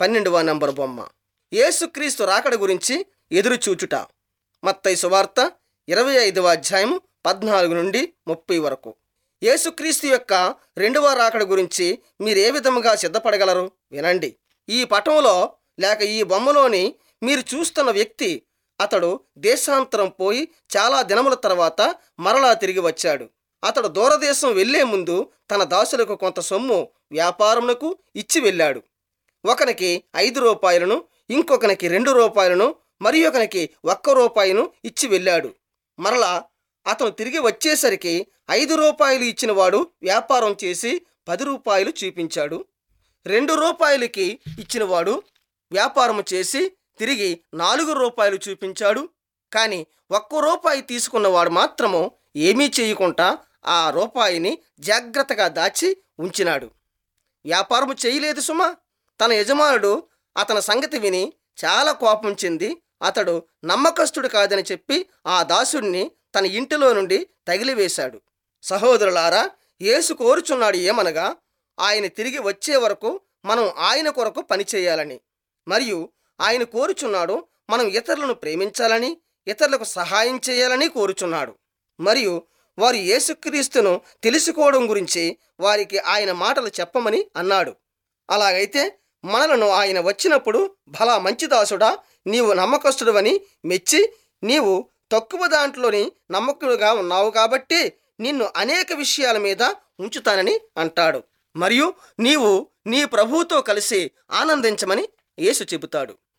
పన్నెండవ నంబర్ బొమ్మ యేసుక్రీస్తు రాకడ గురించి ఎదురు చూచుట మత్తయి సువార్త ఇరవై ఐదవ అధ్యాయం పద్నాలుగు నుండి ముప్పై వరకు యేసుక్రీస్తు యొక్క రెండవ రాకడ గురించి మీరు ఏ విధముగా సిద్ధపడగలరు వినండి ఈ పటంలో లేక ఈ బొమ్మలోని మీరు చూస్తున్న వ్యక్తి అతడు దేశాంతరం పోయి చాలా దినముల తర్వాత మరలా తిరిగి వచ్చాడు అతడు దూరదేశం వెళ్లే ముందు తన దాసులకు కొంత సొమ్ము వ్యాపారమునకు ఇచ్చి వెళ్ళాడు ఒకనికి ఐదు రూపాయలను ఇంకొకనికి రెండు రూపాయలను మరి ఒకనికి ఒక్క రూపాయను ఇచ్చి వెళ్ళాడు మరలా అతను తిరిగి వచ్చేసరికి ఐదు రూపాయలు ఇచ్చినవాడు వ్యాపారం చేసి పది రూపాయలు చూపించాడు రెండు రూపాయలకి ఇచ్చినవాడు వ్యాపారం చేసి తిరిగి నాలుగు రూపాయలు చూపించాడు కానీ ఒక్క రూపాయి తీసుకున్నవాడు మాత్రము ఏమీ చేయకుండా ఆ రూపాయిని జాగ్రత్తగా దాచి ఉంచినాడు వ్యాపారము చేయలేదు సుమా తన యజమానుడు అతని సంగతి విని చాలా కోపం చెంది అతడు నమ్మకస్తుడు కాదని చెప్పి ఆ దాసుడిని తన ఇంటిలో నుండి తగిలివేశాడు సహోదరులారా యేసు కోరుచున్నాడు ఏమనగా ఆయన తిరిగి వచ్చే వరకు మనం ఆయన కొరకు పనిచేయాలని మరియు ఆయన కోరుచున్నాడు మనం ఇతరులను ప్రేమించాలని ఇతరులకు సహాయం చేయాలని కోరుచున్నాడు మరియు వారు యేసుక్రీస్తును తెలుసుకోవడం గురించి వారికి ఆయన మాటలు చెప్పమని అన్నాడు అలాగైతే మనలను ఆయన వచ్చినప్పుడు భలా మంచి దాసుడా నీవు నమ్మకస్తుడవని మెచ్చి నీవు తక్కువ దాంట్లోని నమ్మకుడుగా ఉన్నావు కాబట్టి నిన్ను అనేక విషయాల మీద ఉంచుతానని అంటాడు మరియు నీవు నీ ప్రభువుతో కలిసి ఆనందించమని యేసు చెబుతాడు